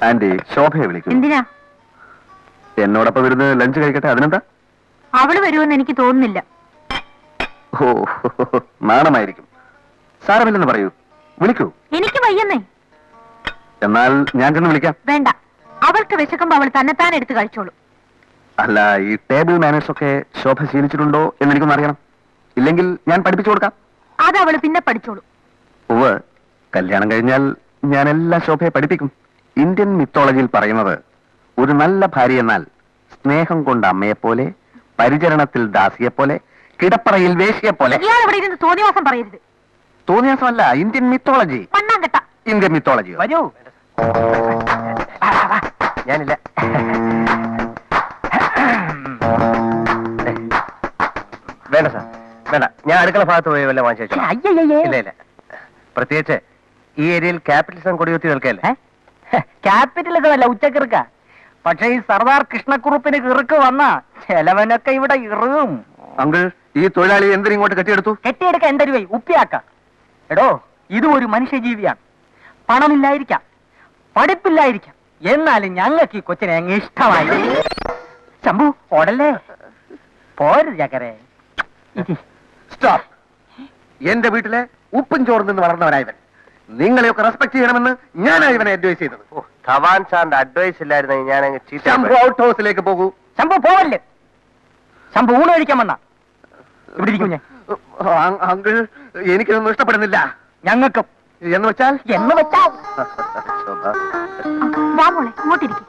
Anti ശോഭയെ വിളിക്കൂ എന്തിനാ എന്നോടൊപ്പം ഇരുന്ന് ലഞ്ച് കഴിക്കട്ടെ അതിനെന്താ അവള് വരുമെന്ന് എനിക്ക് തോന്നുന്നില്ല ഓ നാണമായിരിക്കും സാരമില്ലെന്ന് പറയൂ വിളിക്കൂ എനിക്ക് വയ്യെന്നേ എന്നാൽ ഞാൻ ചെന്ന് വിളിക്കാം വേണ്ട അവൾക്ക് വിശക്കുമ്പോ അവൾ തന്നെത്താൻ എടുത്ത് കഴിച്ചോളൂ അല്ല ഈ ടേബിൾ മാനേഴ്സ് ഒക്കെ ശോഭ ശീലിച്ചിട്ടുണ്ടോ എന്ന് എനിക്കൊന്ന് അറിയണം ഇല്ലെങ്കിൽ ഞാൻ പഠിപ്പിച്ചു കൊടുക്കാം അത് അവള് പിന്നെ പഠിച്ചോളൂ ഉവ് കല്യാണം കഴിഞ്ഞാൽ ഞാൻ എല്ലാ ശോഭയെ പഠിപ്പിക്കും ഇന്ത്യൻ മിത്തോളജിയിൽ പറയുന്നത് ഒരു നല്ല ഭാര്യ എന്നാൽ സ്നേഹം കൊണ്ട് അമ്മയെപ്പോലെ പരിചരണത്തിൽ ദാസിയെപ്പോലെ കിടപ്പറയിൽ വേശിയെപ്പോലെ ഇയാൾ ഇവിടെ ഇരുന്ന് തോന്നിവാസം പറയരുത് തോന്നിയാസമല്ല ഇന്ത്യൻ മിത്തോളജി മണ്ണാങ്കട്ട ഇന്ത്യൻ മിത്തോളജി വരൂ ഞാനില്ല വേണ്ട സാർ വേണ്ട ഞാൻ അടുക്കള ഭാഗത്ത് പോയി വല്ല വാങ്ങിച്ചു ഇല്ല ഇല്ല പ്രത്യേകിച്ച് ഈ ഏരിയയിൽ ക്യാപിറ്റലിസം കൊടിയുത്തി നിൽക്കല്ലേ ക്യാപിറ്റലിസം അല്ല ഉച്ചക്കിറുക്ക പക്ഷെ ഈ സർദാർ കൃഷ്ണക്കുറുപ്പിന് കിറുക്ക് വന്ന ചെലവനൊക്കെ ഇവിടെ ഇറുകും അങ്കിൾ ഈ തൊഴിലാളി എന്തിനും ഇങ്ങോട്ട് കെട്ടിയെടുത്തു കെട്ടിയെടുക്ക എന്റെ രൂപ ഉപ്പിയാക്ക എടോ ഇതും ഒരു മനുഷ്യജീവിയാണ് പണമില്ലായിരിക്കാം പഠിപ്പില്ലായിരിക്കാം എന്നാലും ഞങ്ങൾക്ക് ഈ കൊച്ചിനെ അങ്ങ് ഇഷ്ടമായി ശംഭു ഓടല്ലേ പോരുത് ചക്കരെ ഇരി. സ്റ്റോപ്പ് എന്റെ വീട്ടിലെ ഉപ്പും ചോറും നിന്ന് വളർന്നവനായവൻ നിങ്ങളെയൊക്കെ റെസ്പെക്ട് ചെയ്യണമെന്ന് ഞാനാണ് ഇവനെ അഡ്വൈസ് ചെയ്തത് ഓ, ധവാൻ സാറിന്റെ അഡ്വൈസ് ഇല്ലായിരുന്നെങ്കിൽ ഞാൻ അങ്ങ് ശംഭു ചീത്ത ഔട്ട് ഹൗസിലേക്ക് പോകൂ ശംഭു പോവല്ലേ ശംഭു ഊണ് കഴിക്കാൻ വന്ന ഇവിടെ ഇരിക്കും ഞാൻ അ- അങ്കിൾ എനിക്കിതൊന്നും ഇഷ്ടപ്പെടുന്നില്ല ഞങ്ങൾക്കും എന്ന് വെച്ചാൽ എന്ന് വെച്ചാ ശോഭ വാ മോളെ ഇങ്ങോട്ടിരിക്കും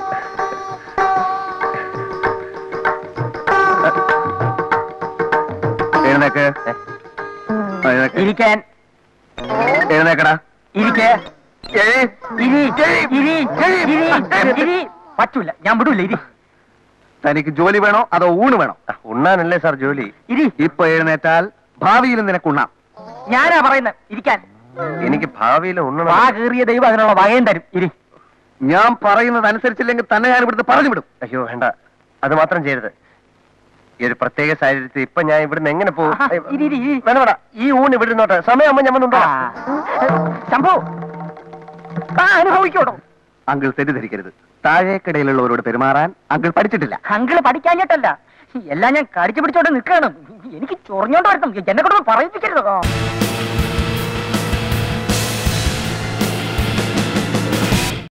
എഴുന്നേക്ക് എഴുന്നേക്ക്. ഇരിക്കാൻ എഴുന്നേക്കടാ ഇരിക്കേ എഴി. ഇരി ഇരി ഇരി ഇരി പറ്റൂല ഞാൻ വിടൂല ഇരി തനിക്ക് ജോലി വേണോ അതോ ഊണ് വേണോ ഉണ്ണാനല്ലേ സാർ ജോലി ഇരി ഇപ്പൊ എഴുന്നേറ്റാൽ ഭാവിയിൽ നിനക്കുണ്ണാം ഞാനാ പറയുന്നത് ഇരിക്കാൻ എനിക്ക് ഭാവിയിൽ ഉണ്ണണം വാ കീറിയ ദൈവം അതിനുള്ള വകയും തരും ഇരി ഞാൻ പറയുന്നത് അനുസരിച്ചില്ലെങ്കിൽ തന്നെ ഞാൻ ഇവിടുന്ന് പറഞ്ഞു വിടും അയ്യോ വേണ്ട അത് മാത്രം ചെയ്യരുത് ഈ ഒരു പ്രത്യേക സാഹചര്യത്തിൽ ഇപ്പൊ ഞാൻ ഇവിടുന്ന് എങ്ങനെ പോകും ആഹാ, ഇരി, ഇരി, ഇരി. വേണ്ട വേണ്ട ഈ ഊണ് ഇവിടെ ഇരുന്നോട്ടെ സമയമാകുമ്പോ ഞാൻ വന്നുണ്ടോ ശംഭു ആ അനുഭവിക്കോടോ അങ്കിൾ തെറ്റിദ്ധരിക്കരുത് താഴേക്കിടയിലുള്ളവരോട് പെരുമാറാൻ അങ്കിൾ പഠിച്ചിട്ടില്ല അങ്കിള് പഠിക്കാഞ്ഞിട്ടല്ല എല്ലാം ഞാൻ കടിച്ചു പിടിച്ചോണ്ട് നിൽക്കണം എനിക്ക് ചൊറിഞ്ഞോണ്ട് വരണം എന്നെ കൊണ്ട് പറയിപ്പിക്കരുത്